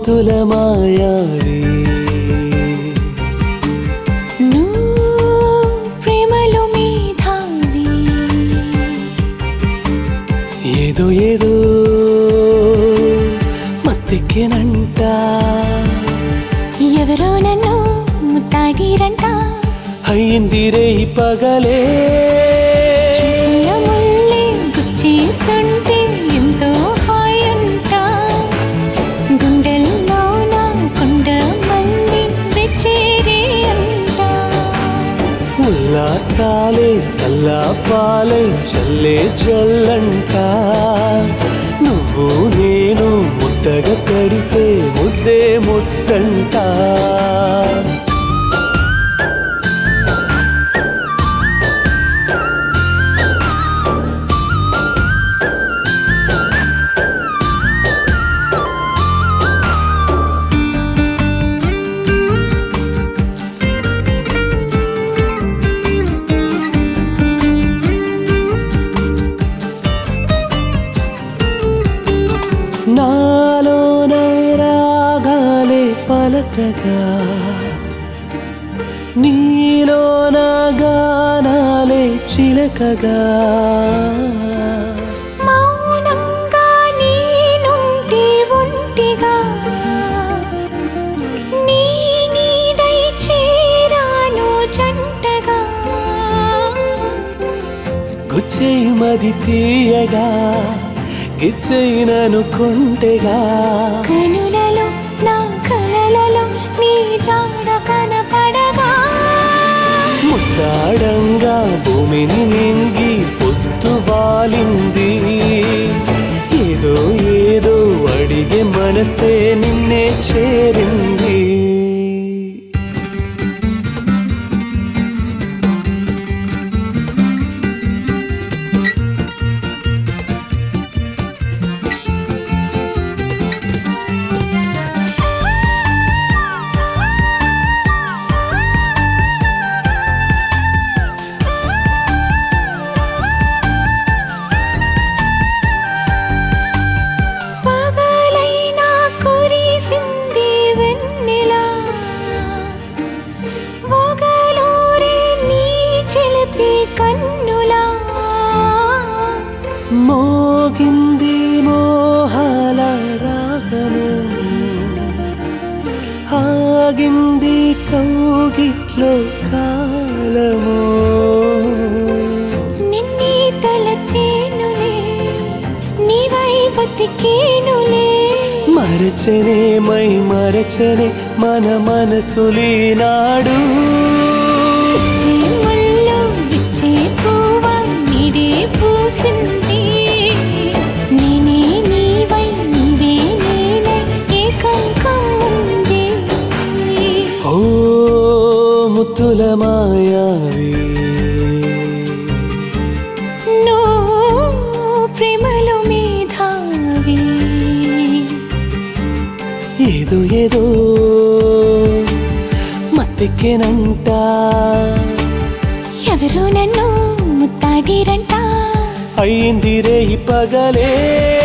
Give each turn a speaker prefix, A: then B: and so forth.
A: ముద్దుల మాయావి
B: నువ్వు ప్రేమలో మేధావి
A: ఏదో ఏదో మత్తెక్కెనంట
B: ఎవరో నన్ను ముత్తాడిరంట
A: అయ్యింది రే పగలే
B: పూల ముల్లే గుచ్చేస్తుంటే ఎంతో హాయి అంట గుండెల్లో నా కొండ మళ్ళీ వెచ్చేరే అంట
A: ఉల్లాసాలే సల్లాపాలే చల్లే జల్లంట నువ్వు నేను ముద్దగా కడిసే ముద్దే ముద్దంట నాలోన రాగాలే పలకగా నీలోన గానాలే చిలకగా
B: మౌనంగా నేనుంటే ఒంటిగా నీ నీడై చేరాను జంటగా
A: గుచ్చేయి మది తీయగా గిచ్చేయినను కొంటెగా
B: కనులలో నా కలలలో నీ జాడ కనపడగా
A: ముద్దాడంగా భూమిని నింగి పొత్తు వాలింది ఏదో ఏదో అడిగే మనసే నిన్నే చేరింది
B: పగలైనా కురిసింది వెన్నెలా ఒగలూరే నీ చిలిపి కన్నులా
A: మోగింది మోహాల రాగము ఆగింది కౌగిట్లో కాలము
B: నిన్నే తలచేనులే నీవై బతికేనులే
A: మరచనే మై మరచనే మన మనసులీనాడు
B: పిచ్చే ముళ్ళు పిచ్చే పువ్వ నీడే పూసింది నేనే నీవై నీవే నేనై ఏకం కమ్ముంది
A: ఓ ముత్తుల మాయావి
B: నువ్వు ప్రేమలో మేధావి
A: ఏదో ఏదో మత్తెక్కెనంట
B: ఎవరో నన్ను ముత్తాడిరంట
A: అయింది రే పగలే